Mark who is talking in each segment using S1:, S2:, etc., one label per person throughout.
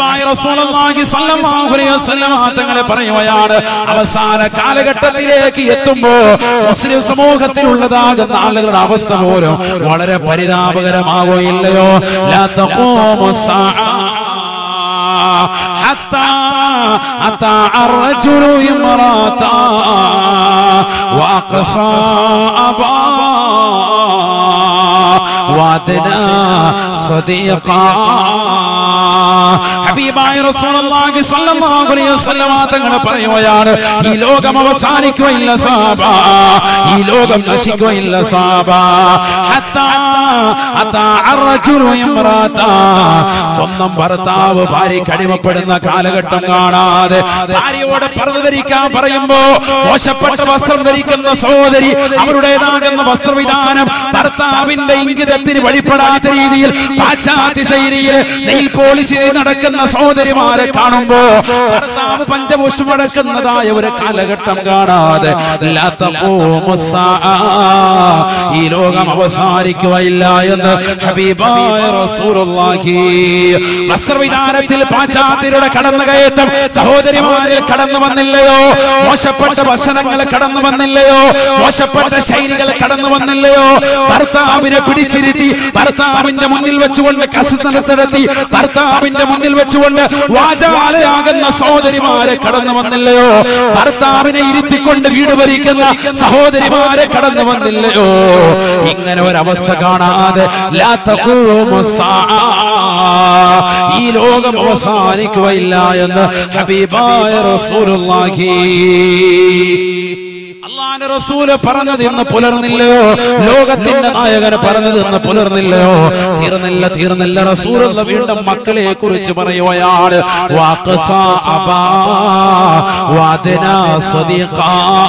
S1: ഹബീബായ റസൂലുള്ളാഹി സ്വല്ലല്ലാഹു അലൈഹി വസല്ലം തങ്ങളെ പറയുകയാണ് അവസാന കാലഘട്ടത്തിലേക്ക് എത്തുമ്പോ മുസ്ലിം സമൂഹത്തിലുള്ളതാകുന്ന ആളുകളുടെ അവസ്ഥ പോലും വളരെ പരിതാപകരമാകുകയില്ലയോ ലാ തഖൂമു الساعة حتى أتى الرجل امرأة وأقصى أبا وادنا صديقا ഹബീബായ റസൂലുള്ളാഹി സ്വല്ലല്ലാഹു അലൈഹി വസല്ലമ തങ്ങൾ പറയുകയാണ് ഈ ലോകം അവസാനിക്കുകയില്ല സാബ ഈ ലോകം നശിക്കുകയില്ല സാബ ഹത്താ അതാ അർറജുലു ഇംറാത സ്വന്തം ഭർത്താവ് ഭാര്യയ്ക്ക് അടിമപ്പെടുന്ന കാലഘട്ടം കാണാതെ ഭാര്യയോട് പറഞ്ഞു ധരിക്കാൻ പറയുമ്പോ മോശപ്പെട്ട വസ്ത്രം ധരിക്കുന്ന സഹോദരി അവരുടേതാകുന്ന വസ്ത്രവിധാനം ഭർത്താവിന്റെ ഇംഗിതത്തിന് വഴിപ്പെടാത്ത രീതിയിൽ പാശ്ചാത്യ ശൈലിയിൽ നെയിൽ പോളിച്ച് നടക്കുന്ന സഹോദരിമാരെ കാണുമ്പോ ഭർത്താവ് പഞ്ചപുഷ്പം അടക്കുന്നതായ ഒരു കാലഘട്ടം കാണാതെ ലാ തഖൂമു സ്സാഅ. ഈ ലോകം അവസാനിക്കുകയില്ല എന്ന് ഹബീബായ റസൂലുള്ളാഹി വസ്ത്രവിധാനത്തിൽ പാശ്ചാത്യരുടെ കടന്നുകയറ്റം സഹോദരിമാരിൽ കടന്നു വന്നില്ലയോ മോശപ്പെട്ട ഭക്ഷണങ്ങൾ കടന്നു വന്നില്ലയോ മോശപ്പെട്ട ശൈലികൾ കടന്നു വന്നില്ലയോ ഭർത്താവിനെ പിടിച്ചിരുത്തി ഭർത്താവിന്റെ മുന്നിൽ വെച്ചുകൊണ്ട് കസുനടത്തി ഭർത്താവിന്റെ മുന്നിൽ വെച്ചുകൊണ്ട് വാചാലയാകുന്ന സഹോദരിമാരെ കടന്നു വന്നില്ലയോ ഭർത്താവിനെ ഇരുത്തിക്കൊണ്ട് വീട് ഭരിക്കുന്ന സഹോദരിമാരെ കടന്നു വന്നില്ലയോ ഇങ്ങനെ ഒരവസ്ഥ കാണാതെ ലാ തഖൂമു സ്സാഅ. ഈ ലോകം അവസാനിക്കുകയില്ല എന്ന് ഹബീബായ റസൂലുള്ളാഹി അള്ളാന്റെ റസൂല് പറഞ്ഞത് ഇന്ന് പുലർന്നില്ലയോ ലോകത്തിന്റെ നായകന് പറഞ്ഞത് ഇന്ന് പുലർന്നില്ലയോ തീർന്നില്ല തീർന്നില്ല റസൂലുള്ള വീണ്ടും മക്കളെ കുറിച്ച് പറയുകയാണ് വാഖസ അബാ വാദന സ്വദീഖാ.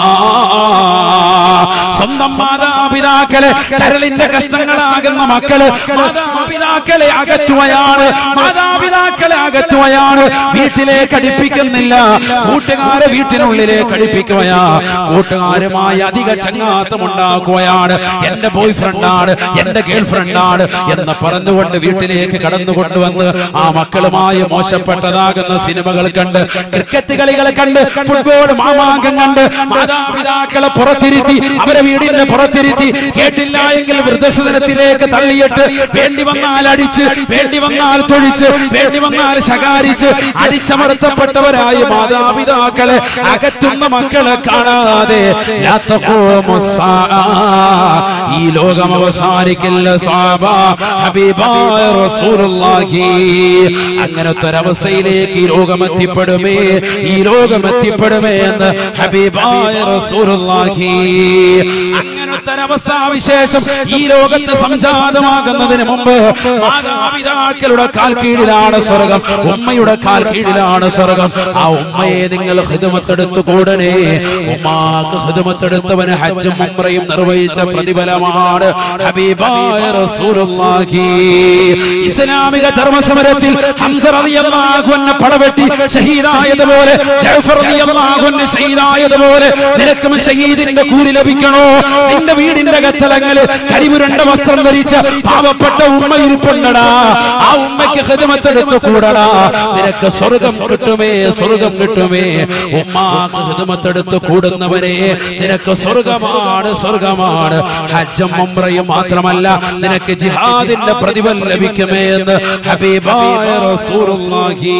S1: സ്വന്തം മാതാപിതാക്കളെ കരളിന്റെ കഷ്ണങ്ങളാകുന്ന മക്കള് മാതാപിതാക്കളെ അകറ്റുകയാണ് മാതാപിതാക്കളെ അകറ്റുകയാണ് വീട്ടിലേക്ക് അടുപ്പിക്കുന്നില്ല കൂട്ടുകാരെ വീട്ടിനുള്ളിലേക്ക് അടുപ്പിക്കുകയാ കൂട്ടുകാരുമായി അധിക ചങ്ങാത്തം ഉണ്ടാക്കുകയാണ് എന്റെ ബോയ് ഫ്രണ്ടാണ് എന്റെ ഗേൾ ഫ്രണ്ടാണ് എന്ന് പറഞ്ഞുകൊണ്ട് വീട്ടിലേക്ക് കടന്നു കൊണ്ടുവന്ന് ആ മക്കളുമായി മോശപ്പെട്ടതാകുന്ന സിനിമകൾ കണ്ട് ക്രിക്കറ്റ് കളികൾ കണ്ട് ഫുട്ബോൾ മാമാങ്കം കണ്ട് മാതാപിതാക്കളെ പുറത്തിരുത്തി അവരെ വീടിന്റെ പുറത്തിരുത്തി കേട്ടില്ല എങ്കിൽ വൃദ്ധസദനത്തിലേക്ക് തള്ളിയിട്ട് വേണ്ടി വന്നാൽ അടിച്ച് വേണ്ടി വന്നാൽ തൊഴിച്ച് വേണ്ടി വന്നാൽ ശകാരിച്ച് അടിച്ചമർത്തപ്പെട്ടവരായ മാതാപിതാക്കളെ അകറ്റുന്ന മക്കളെ കാണാതെ ലാ തഖൂമു സ്സാഅ. ഈ ലോകം അവസാനിക്കില്ല സാബ ഹബീബായ റസൂലുള്ളാഹി അങ്ങനത്തെ ഒരവസ്ഥയിലേക്ക് ഈ ലോകം എത്തിപ്പെടുമേ ഈ ലോകം എത്തിപ്പെടുമേ എന്ന് ഹബീബായ റസൂലുള്ളാഹി അങ്ങനത്തെ ഒരവസ്ഥാവിശേഷം ഈ ലോകത്ത് സംജാതമാകുന്നതിന് മുമ്പ് മാതാപിതാക്കളുടെ കാൽ കീഴിലാണ് സ്വർഗം ഉമ്മയുടെ കാൽ കീഴിലാണ് സ്വർഗം ആ ഉമ്മയെ നിങ്ങൾ ഹിതമത്തെടുത്തു കൂടനെ ഉമ്മാക്ക് ഹിതമത്തെടുത്തവന് ഹജ്ജും ഉംറയും നിർവഹിച്ച പ്രതിഫലമാണ് ഹബീബായ റസൂലുള്ളാഹി ഇസ്ലാമിക ധർമ്മസമരത്തിൽ ഹംസ റളിയല്ലാഹു അൻഹു പടവെട്ടി ഷഹീദായതുപോലെ ജഅഫർ റളിയല്ലാഹു അൻഹു ഷഹീദായതുപോലെ നിനക്കും ഷഹീദിന്റെ കൂലി ലഭിക്കണോ നിന്റെ വീടിന്റെ കത്തലങ്ങളിൽ കരിപുരണ്ട വസ്ത്രം ധരിച്ച പാവപ്പെട്ട ഉമ്മ ഇരിപ്പുണ്ടടാ ആ ഉമ്മയ്ക്ക് ഹിതമത്തെടുത്തു കൂടടാ നിനക്ക് സ്വർഗം കിട്ടുമേ സ്വർഗം കിട്ടുമേ ഉമ്മാക്ക് ഹിതമത്തെടുത്ത് കൂടുന്നവരെ നിനക്ക് സ്വർഗമാണ് സ്വർഗമാണ് ഹജ്ജും ഉംറയും മാത്രമല്ല നിനക്ക് ജിഹാദിന്റെ പ്രതിഫലം ലഭിക്കുമേ എന്ന് ഹബീബായ റസൂലുള്ളാഹി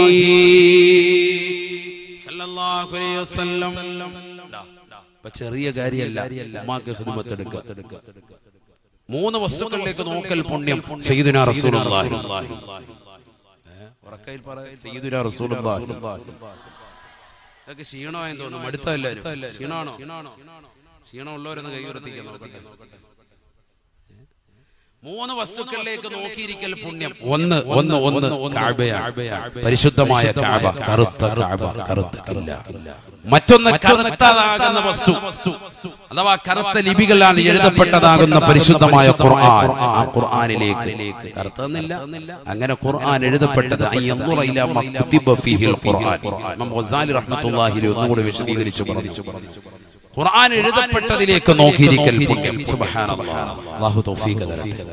S1: സല്ലല്ലാഹു അലൈഹി വസല്ലം അപ്പൊ ചെറിയ കാര്യമല്ല ഉമ്മാക്ക് ഹിദമത്തെടുക്കുക മൂന്ന് വസ്തുക്കളിലേക്ക് നോക്കൽ പുണ്യം സയ്യിദുന റസൂലുള്ളാഹി ഏ? ഉറക്കയിൽ പറ സയ്യിദുന റസൂലുള്ളാഹി ഇതൊക്കെ ക്ഷീണമായെന്ന് തോന്നുന്നു മടുത്തല്ലാരും ക്ഷീണമാണോ ക്ഷീണമുള്ളവരൊന്ന് കൈ ഉയർത്തിക്കാൻ നോക്കട്ടെ മൂന്ന് വസ്തുക്കളിലേക്ക് നോക്കിയിരിക്കൽ പുണ്യം ഒന്ന് ഒന്ന് ഒന്ന് കാബയാണ് പരിശുദ്ധമായ കാബ കറുത്ത കാബ കറുത്ത കില്ല മറ്റൊന്ന് കറുത്തതാകുന്ന വസ്തു അഥവാ കറുത്ത ലിപികളാണ് എഴുതപ്പെട്ടതാകുന്ന പരിശുദ്ധമായ ഖുർആൻ ആ ഖുർആനിലേക്ക് കറുത്തെന്നില്ല അങ്ങനെ ഖുർആൻ എഴുതപ്പെട്ടത് അൻ യൻദുറ ഇലാ മാ കുതിബ ഫീഹിൽ ഖുർആൻ ഇമാം ഗസാലി റഹ്മത്തുള്ളാഹി അലൈഹി ഒന്നുകൂടി വിശദീകരിച്ചു പറഞ്ഞു ഖുർആൻ എഴുതപ്പെട്ടതിലേക്ക് നോക്കിയിരിക്കൽ പുണ്യം സുബ്ഹാനല്ലാഹ് അല്ലാഹു തൗഫീഖ് തരട്ടെ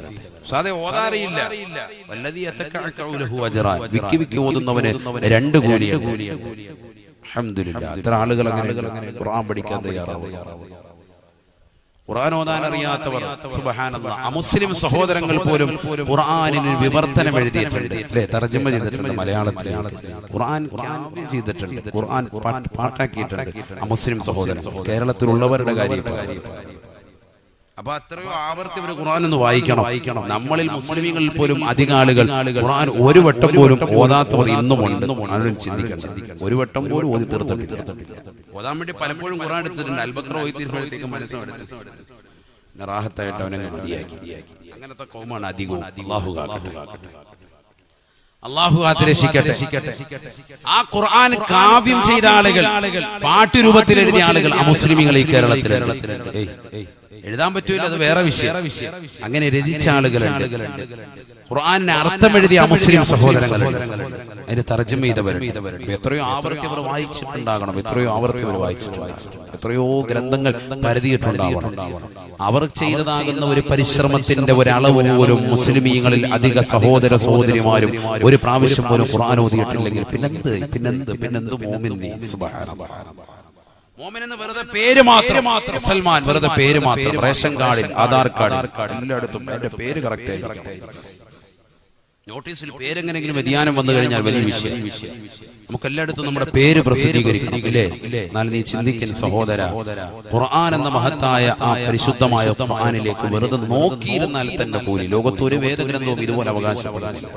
S1: സാധേ ഓതാറിയില്ല വല്ലതി യതകഅകഉ ലഹു അജ്റാൻ. വിക്കി വിക്കി ഓതുന്നവന് രണ്ട് കൂലിയാണ് അൽഹംദുലില്ലാ ഇത്ര ആളുകൾ അങ്ങനെ ഖുർആൻ പഠിക്കാൻ തയ്യാറാവും ഖുർആൻ ഓതാൻ അറിയാത്തവർ സുബ്ഹാനല്ലാഹ് അമുസ്ലിം സഹോദരങ്ങൾ പോലും ഖുർആനിന് വിവർത്തനം എഴുതിയിട്ടുണ്ട് അല്ലേ തർജ്ജമ ചെയ്തിട്ടുണ്ട് മലയാളത്തിലേക്ക് ഖുർആൻ ഖുർആൻ ചെയ്തിട്ടുണ്ട് ഖുർആൻ പാട്ട് പാട്ടാക്കിയിട്ടുണ്ട് അമുസ്ലിം സഹോദരൻ കേരളത്തിലുള്ളവരുടെ കാര്യം അപ്പൊ അത്രയോ ആവർത്തി ഒരു ഖുർആൻ ഒന്ന് വായിക്കണം വായിക്കണം നമ്മളിൽ മുസ്ലിമീങ്ങളിൽ പോലും അധിക ആളുകൾ ഖുർആൻ ഒരു വട്ടം പോലും ഓതാത്തവർ ഇന്നും ഉണ്ട് ആരും ചിന്തിക്കണം ഒരു വട്ടം പോലും ഓതി തീർത്തിട്ടില്ല ഓതാൻ വേണ്ടി പലപ്പോഴും ഖുർആൻ എടുത്തിട്ടുണ്ട് അൽബക്ര ഓതി തീരുമ്പോഴത്തേക്ക് മനസ്സെടുത്ത് റാഹത്തായിട്ട് അവനെ മതിയാക്കി അങ്ങനത്തെ കോമാണ് അധികവും അള്ളാഹു കാക്കട്ടെ അള്ളാഹു കാത്തിരക്ഷിക്കട്ടെ ആ ഖുർആൻ കാവ്യം ചെയ്ത ആളുകൾ പാട്ടുരൂപത്തിൽ എഴുതിയ ആളുകൾ അമുസ്ലിമികൾ ഈ കേരളത്തിൽ ഏയ്, ഏയ്, എഴുതാൻ പറ്റൂല അത് വേറെ വിഷയം അങ്ങനെ രചിച്ച ആളുകളുണ്ട് ഖുർആാനിന് അർത്ഥം എഴുതിയ അമുസ്ലിം സഹോദരങ്ങൾ അതിന് തർജ്ജമ ചെയ്തവരുണ്ട് എത്രയോ ആവർത്തി അവർ വായിച്ചിട്ടുണ്ടാകണം എത്രയോ ആവർത്തി അവർ വായിച്ചിട്ടുണ്ടാകണം എത്രയോ ഗ്രന്ഥങ്ങൾ പരതിയിട്ടുണ്ടാവണം അവർ ചെയ്തതാകുന്ന ഒരു പരിശ്രമത്തിന്റെ ഒരളവ് പോലും മുസ്ലിമീങ്ങളിൽ അധിക സഹോദര സഹോദരിമാരും ഒരു പ്രാവശ്യം പോലും ഖുർആൻ ഓതിയിട്ടില്ലെങ്കിൽ പിന്നെന്ത് പിന്നെന്ത് പിന്നെന്ത് മോമിൻ നീ സുബ്ഹാനല്ലാഹ് മോമിൻ എന്ന് വെറുതെ പേര് മാത്രം സൽമാൻ വെറുതെ പേര് മാത്രം റേഷൻ കാർഡിൽ ആധാർ കാർഡിൽ എല്ലായിടത്തും എന്റെ പേര് കറക്റ്റ് ആയിരിക്കും നോട്ടീസിൽ പേരെങ്ങനെങ്കിലും വ്യതിയാനം വന്നു കഴിഞ്ഞാൽ വലിയ വിഷയം നമുക്ക് എല്ലായിടത്തും നമ്മുടെ പേര് പ്രസിദ്ധീകരിക്കണം ഇല്ലേ എന്നാൽ നീ ചിന്തിക്കുന്ന സഹോദര ഖുർആൻ എന്ന മഹത്തായ ആ പരിശുദ്ധമായ ഖുർആനിലേക്ക് വെറുതെ നോക്കിയിരുന്നാൽ തന്നെ കൂലി ലോകത്ത് ഒരു വേദഗ്രന്ഥവും ഇതുപോലെ അവകാശപ്പെടാനില്ല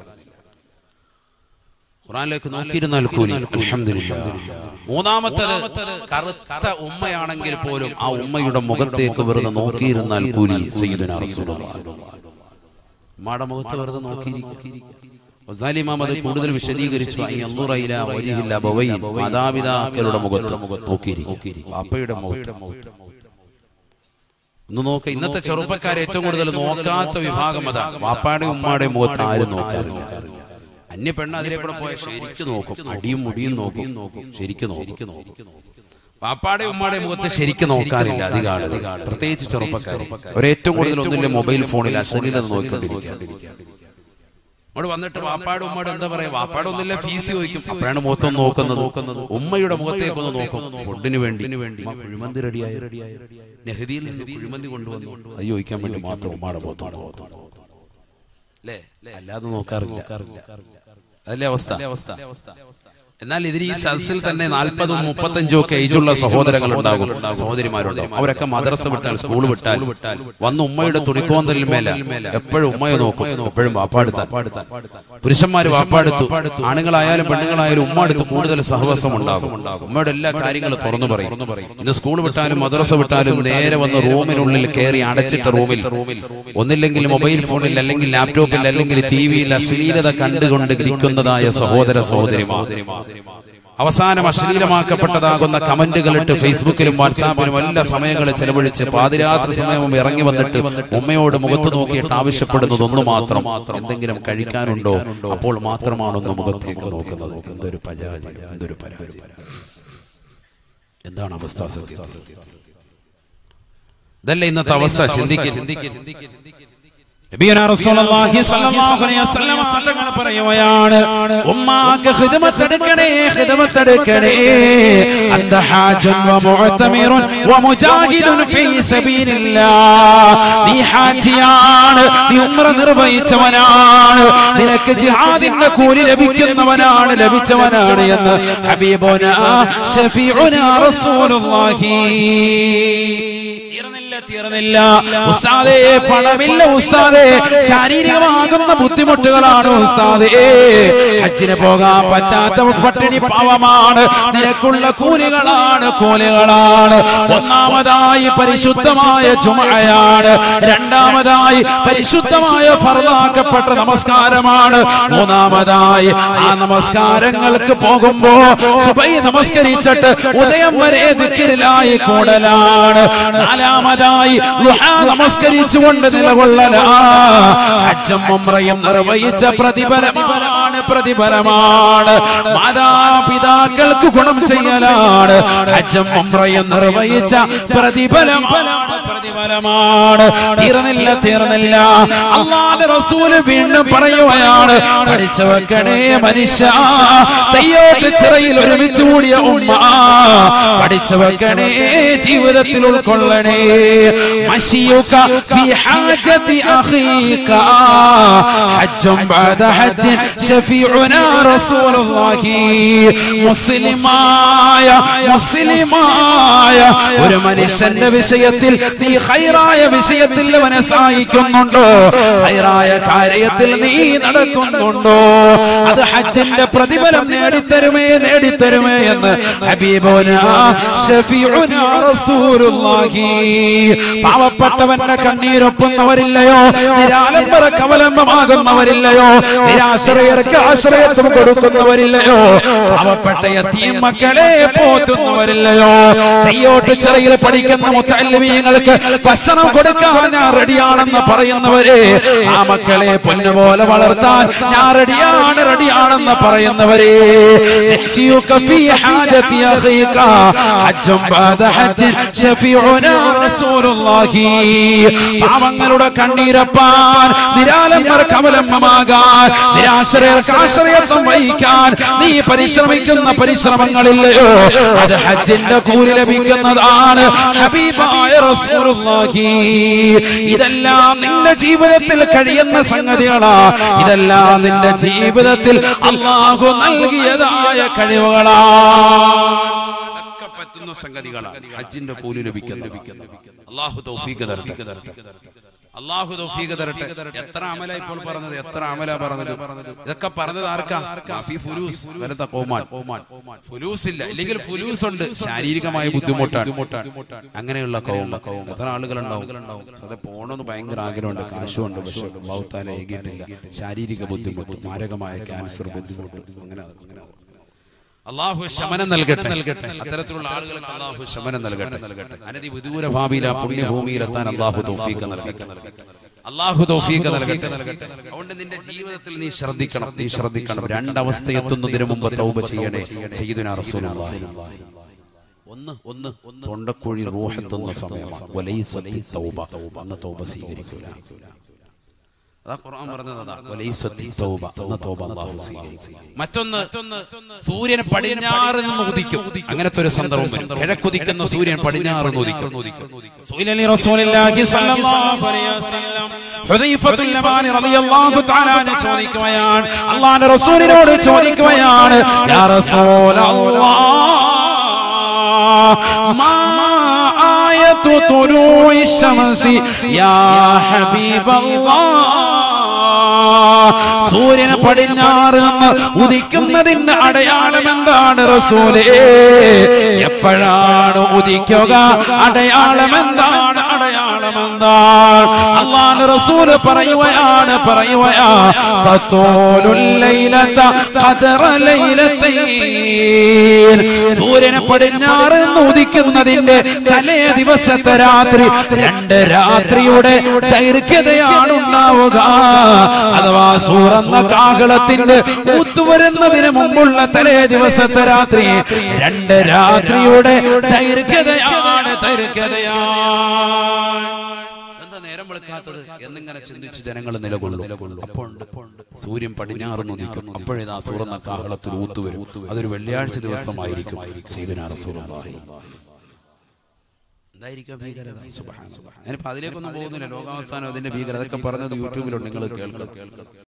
S1: ഖുറാനിലേക്ക് നോക്കിയിരുന്നാൽ കൂലി അൽഹംദുലില്ലാ മൂന്നാമത്തത് കറുത്ത ഉമ്മയാണെങ്കിൽ പോലും ആ ഉമ്മയുടെ മുഖത്തേക്ക് വെറുതെ നോക്കിയിരുന്നാൽ കൂലി സയ്യിദുനാ റസൂലുള്ളാഹി ഉമ്മയുടെ മുഖത്ത് വെറുതെ നോക്കിയിരിക്കും വസാലി ഇമാം അത് കൂടുതൽ വിശദീകരിച്ചു "അൻ യൻദുറ ഇലാ വജ്ഹിൽ അബവൈൻ." മാതാപിതാക്കളുടെ മുഖത്ത് നോക്കിയിരിക്കും അപ്പയുടെ മുഖത്ത് ഒന്ന് നോക്ക ഇന്നത്തെ ചെറുപ്പക്കാരെ ഏറ്റവും കൂടുതൽ നോക്കാത്ത വിഭാഗം അതാ വാപ്പാടെ ഉമ്മാടെ മുഖത്ത് ആരും നോക്കാറില്ല അന്യ പെണ്ണ് അതിലെ കൂടെ പോയ ശരിക്കും നോക്കും അടിയും മുടിയും നോക്കും ശരിക്കും നോക്കും പാപ്പാടെ ഉമ്മാടെ മുഖത്ത് ശരിക്കും നോക്കാറില്ല അധികം ആളുകൾ പ്രത്യേകിച്ച് ചെറുപ്പക്കാർ അവരേറ്റവും കൂടുതൽ ഒന്നുമില്ല മൊബൈൽ ഫോണിൽ അശ്ലീലത നോക്കിക്കൊണ്ടിരിക്കുകയാണ് അവിടെ വന്നിട്ട് വാപ്പാട് ഉമ്മയുടെ എന്താ പറയാ വാപ്പാട് ഒന്നില്ല ഫീസ് ചോദിക്കും അപ്പോഴാണ് മുഖത്ത് നോക്കുന്നത് നോക്കുന്നത് ഉമ്മയുടെ മുഖത്തേക്ക് ഒന്ന് നോക്കും ഫുഡിന് വേണ്ടി ഉമ്മ കുഴിമന്തി റെഡിയായി നെഹദിയിൽ നിന്ന് കുഴിമന്തി കൊണ്ടുവന്നു അത് ചോദിക്കാൻ വേണ്ടി മാത്രം ഉമ്മയുടെ മുഖത്താണ് മുഖത്താണ് അല്ലേ അല്ലാതെ നോക്കാറില്ല അതല്ലേ അവസ്ഥ എന്നാൽ ഇതിന് ഈ സദസ്സിൽ തന്നെ നാൽപ്പതും മുപ്പത്തഞ്ചും ഒക്കെ ഏജുള്ള സഹോദരങ്ങൾ ഉണ്ടാകും സഹോദരിമാരുണ്ടാകും അവരൊക്കെ മദ്രസ വിട്ടാൽ സ്കൂൾ വിട്ടാൽ വന്ന് ഉമ്മയുടെ തുണിക്കോന്തലിൽ മേല എപ്പോഴും ഉമ്മയെ നോക്കും എപ്പോഴും വാപ്പാടുത്താൻ പുരുഷന്മാര് വാപ്പാടുത്തു ആണുങ്ങളായാലും പെണ്ണുങ്ങളായാലും ഉമ്മ അടുത്ത് കൂടുതൽ സഹവാസം ഉണ്ടാകും ഉമ്മയുടെ എല്ലാ കാര്യങ്ങളും തുറന്നു പറയും ഇന്ന് സ്കൂൾ വിട്ടാലും മദ്രസ വിട്ടാലും നേരെ വന്ന് റൂമിനുള്ളിൽ കയറി അടച്ചിട്ട റൂമിൽ ഒന്നില്ലെങ്കിൽ മൊബൈൽ ഫോണിൽ അല്ലെങ്കിൽ ലാപ്ടോപ്പിൽ അല്ലെങ്കിൽ ടി വിയിൽ അശ്ലീലത കണ്ടുകൊണ്ട് ഇരിക്കുന്നതായ സഹോദര സഹോദരിമാർ അവസാനം അശ്ലീലമാക്കപ്പെട്ടതാകുന്ന കമന്റുകളിട്ട് ഫേസ്ബുക്കിലും വാട്സാപ്പിലും എല്ലാ സമയങ്ങളിൽ ചെലവഴിച്ച് പാതിരാത്രി സമയവും ഇറങ്ങി വന്നിട്ട് ഉമ്മയോട് മുഖത്ത് നോക്കിയിട്ട് ആവശ്യപ്പെടുന്നത് ഒന്ന് മാത്രം എന്തെങ്കിലും കഴിക്കാനുണ്ടോ അപ്പോൾ മാത്രമാണ് ഒന്ന് മുഖത്തേക്ക് നോക്കുന്നത് എന്തൊരു പരാജയം എന്തൊരു പരാജയം എന്താണ് അവസ്ഥ സത്യത്തിൽ ഇതല്ല ഇന്നത്തെ അവസ്ഥ ചിന്തിക്കുക
S2: നബിയനാ റസൂലുള്ളാഹി സ്വല്ലല്ലാഹു അലൈഹി വസല്ലം തങ്ങൾ പറയുകയാണ് ഉമ്മാക്ക് ഖിദ്മത്ത് എടുക്കണേ ഖിദ്മത്ത് എടുക്കണേ അന്ത ഹാജുൻ വ മുഅ്തമിറുൻ വ മുജാഹിദുൻ ഫീ സബീലില്ലാഹ് നീ ഹാജിയാണ് നീ ഉംറ നിർവഹിച്ചവനാണ് നിനക്ക് ജിഹാദിന്റെ കൂലി ലഭിക്കുന്നവനാണ് ലഭിച്ചവനാണ് എന്ന് ഹബീബുന ഷഫീഉന റസൂലുള്ളാഹി തീർന്നില്ല തീർന്നില്ല ഉസ്താദേ പണമില്ല ഉസ്താദേ ശാരീരികമാകുന്ന ബുദ്ധിമുട്ടുകളാണ് ഉസ്താദേ ഹജ്ജിന് പോകാൻ പറ്റാത്ത പട്ടിണി പാവമാണ് നിനക്കുള്ള കൂലികളാണ് കൂലികളാണ് ഒന്നാമതായി പരിശുദ്ധമായ ചുമയാണ് രണ്ടാമതായി പരിശുദ്ധമായ ഫർദാക്കപ്പെട്ട നമസ്കാരമാണ് മൂന്നാമതായി ആ നമസ്കാരങ്ങൾക്ക് പോകുമ്പോ സുബൈ നമസ്കരിച്ചിട്ട് ഉദയം വരെ ദിക്കിരിലായി കൂടലാണ് നാലാം നാലാമതായി ളുഹാ നമസ്കരിച്ചുകൊണ്ട് നിലകൊള്ളല ഹജ്ജും ഉംറയും നിർവഹിച്ച പ്രതിഫലമാണ് പ്രതിഫലമാണ് മാതാപിതാക്കൾക്ക് ഗുണം ചെയ്യലാണ് ഹജ്ജും ഉംറയും നിർവഹിച്ച പ്രതിഫലമാണ് പ്രതിഫലമാണ് തീർന്നില്ല തീർന്നില്ല അള്ളാന്റെ റസൂല് വീണ്ടും പറയുകയാണ് പഠിച്ചു വെക്കണേ മനുഷ്യ തയ്യോട്ട് ചിറയിൽ ഒരുമിച്ച് കൂടിയ ഉമ്മ പഠിച്ചു വെക്കണേ ജീവിതത്തിൽ ഉൾക്കൊള്ളണേ മഷിയുക ഫി ഹാജതി അഖീക ഹജ്ജും ബഅദ ഹജ്ജ് ഷഫീഉനാ റസൂലുള്ളാഹി മുസ്ലിമായ മുസ്ലിമായ ഒരു മനുഷ്യന്റെ വിഷയത്തിൽ നീ ഹൈറായ വിഷയത്തിൽ അവനെ സഹായിക്കുന്നുണ്ടോ ഹൈറായ കാര്യത്തിൽ നീ നടക്കുന്നുണ്ടോ അത് ഹജ്ജിന്റെ പ്രതിഫലം നേടിത്തരുമേ നേടിത്തരുമേ എന്ന് ഹബീബുന ഷഫീഉന റസൂലുള്ളാഹി പാവപ്പെട്ടവന്റെ കണ്ണീരൊപ്പുന്നവരില്ലയോ നിരാലംബര കവലംബമാകുന്നവരില്ലയോ നിരാശ്രയർക്ക് ആശ്രയത്വം കൊടുക്കുന്നവരില്ലയോ പാവപ്പെട്ട യത്തീം മക്കളെ പോറ്റുന്നവരില്ലയോ തെയ്യോട്ട് ചെറിയിൽ പഠിക്കുന്ന മുത്തല്ലിമീങ്ങൾക്ക് ഭക്ഷണം കൊടുക്കാൻ ഞാൻ റെഡിയാണെന്ന് പറയുന്നവരെ ആ മക്കളെ പൊന്നുപോലെ വളർത്താൻ ഞാൻ റെഡിയാണ് റെഡിയാണെന്ന് പറയുന്നവരെ يحجيك في حاجة أخيك حج بعد حج شفيعنا رسول الله പാവങ്ങളുടെ കണ്ണീരപ്പാൻ നിരാലംബർ കമലമ്മമാകാൻ നിരാശ്രയർക്ക് ആശ്രയത്വം വഹിക്കാൻ നീ പരിശ്രമിക്കുന്ന പരിശ്രമങ്ങളില്ലയോ അത് ഹജ്ജിന്റെ കൂലി ലഭിക്കുന്നതാണ് ഹബീബായ റസൂലുള്ളാഹി ഇതെല്ലാം നിന്റെ ജീവിതത്തിൽ കഴിയുന്ന സംഗതികളാ ഇതെല്ലാം നിന്റെ ജീവിതത്തിൽ അള്ളാഹു നൽകിയതായ കഴിവുകളാണ്
S1: ഒക്കെ പറ്റുന്ന സംഗതികളാണ് ഹജ്ജിന്റെ കൂലി ലഭിക്കുന്നു അള്ളാഹു തൗഫീഖ് തരട്ടെ അള്ളാഹു തൗഫീഖ് തരട്ടെ എത്ര അമല ഇപ്പോൾ പറഞ്ഞത് എത്ര അമല പറഞ്ഞത് ഇതൊക്കെ പറഞ്ഞത് ആർക്കാ കാഫി ഫുലൂസ് വലത്ത കോമാൻ ഫുലൂസ് ഇല്ല ഇല്ലെങ്കിൽ ഫുലൂസ് ഉണ്ട് ശാരീരികമായ ബുദ്ധിമുട്ടാണ് അങ്ങനെയുള്ള കൗമ കൗമ എത്ര ആളുകളുണ്ടാവും അത് പോണമെന്ന് ഭയങ്കര ആഗ്രഹമുണ്ട് കാശുണ്ട് പക്ഷെ ബൗത്താല ഏകിയിട്ടില്ല ശാരീരിക ബുദ്ധിമുട്ട് മാരകമായ ക്യാൻസർ ബുദ്ധിമുട്ട് അങ്ങനെ അങ്ങനെ അള്ളാഹു ശമനം നൽകട്ടെ നൽകട്ടെ അത്തരത്തിലുള്ള ആളുകൾക്ക് അള്ളാഹു ശമനം നൽകട്ടെ നൽകട്ടെ അനധി വിദൂര ഭാവിയിൽ ആ പുണ്യഭൂമിയിലെത്താൻ അള്ളാഹു തൗഫീഖ് നൽകട്ടെ അള്ളാഹു തൗഫീഖ് നൽകട്ടെ അതുകൊണ്ട് നിന്റെ ജീവിതത്തിൽ നീ ശ്രദ്ധിക്കണം നീ ശ്രദ്ധിക്കണം രണ്ടവസ്ഥ എത്തുന്നതിന് മുമ്പ് തൗബ ചെയ്യണേ സയ്യിദുനാ റസൂലുള്ളാഹി ഒന്ന് ഒന്ന് ഒന്ന് തൊണ്ടക്കുഴി റൂഹെത്തുന്ന സമയമാണ് വലൈസത്തി തൗബ അന്ന് തൗബ സ്വീകരിക്കൂല അതാ ഖുർആൻ പറഞ്ഞത് അതാ വലൈസത്തി തൗബ അന്ന് തൗബ അല്ലാഹു സ്വീകരിക്കും മറ്റൊന്ന് സൂര്യൻ പടിഞ്ഞാറ് നിന്ന് ഉദിക്കും അങ്ങനത്തെ ഒരു സന്ദർഭം വരും കിഴക്കുദിക്കുന്ന സൂര്യൻ പടിഞ്ഞാറ് നിന്ന് ഉദിക്കും
S2: സുയിലലി റസൂലുള്ളാഹി സ്വല്ലല്ലാഹു അലൈഹി വസല്ലം ഹുദൈഫത്തുൽ യമാനി റളിയല്ലാഹു തആല അൻഹു ചോദിക്കുകയാണ് അല്ലാഹുവിന്റെ റസൂലിനോട് ചോദിക്കുകയാണ് യാ റസൂലല്ലാഹ് മാ ആയത്തു തുലൂഇ ശംസി യാ ഹബീബല്ലാഹ് സൂര്യൻ പടിഞ്ഞാറ് നിന്ന് ഉദിക്കുന്നതിന്റെ അടയാളം എന്താണ് റസൂലേ എപ്പോഴാണ് ഉദിക്കുക അടയാളം എന്താണ് അടയാളം എന്താണ് അള്ളാഹ് റസൂല് പറയുകയാണ് പറയുകയാ തത്തോലുൽ ലൈലത ഖദറ ലൈലത്തൈൻ സൂര്യന് പടിഞ്ഞാറ് നിന്ന് ഉദിക്കുന്നതിന്റെ തലേ ദിവസത്തെ രാത്രി രണ്ട് രാത്രിയുടെ ദൈർഘ്യതയാണ് ഉണ്ടാവുക അഥവാ സൂറന്ന കാകളത്തിന്റെ ഊത്തുവരുന്നതിന് മുമ്പുള്ള തലേ ദിവസത്തെ രാത്രി രണ്ട് രാത്രിയുടെ ദൈർഘ്യതയാണ് ദൈർഘ്യതയാണ്
S1: എന്താ നേരം വെളുക്കാത്തത് എന്നിങ്ങനെ ചിന്തിച്ച് ജനങ്ങൾ നിലകൊള്ളും അപ്പോൾ സൂര്യൻ പടിഞ്ഞാറ് ഉദിക്കും അപ്പോഴേതാ സൂറന്ന കാഹളത്തിൽ ഊത്തുവരും അതൊരു വെള്ളിയാഴ്ച ദിവസമായിരിക്കും സയ്യിദുനാ റസൂലുള്ളാഹി എന്തായിരിക്കും ഭീകരത സുബ്ഹാനല്ലാഹ് ഞാനിപ്പോ അതിലേക്കൊന്നും പോകുന്നില്ല ലോകാവസാനം അതിന്റെ ഭീകരത അതൊക്കെ പറഞ്ഞത് യൂട്യൂബിലുണ്ട് നിങ്ങൾ കേൾക്കണം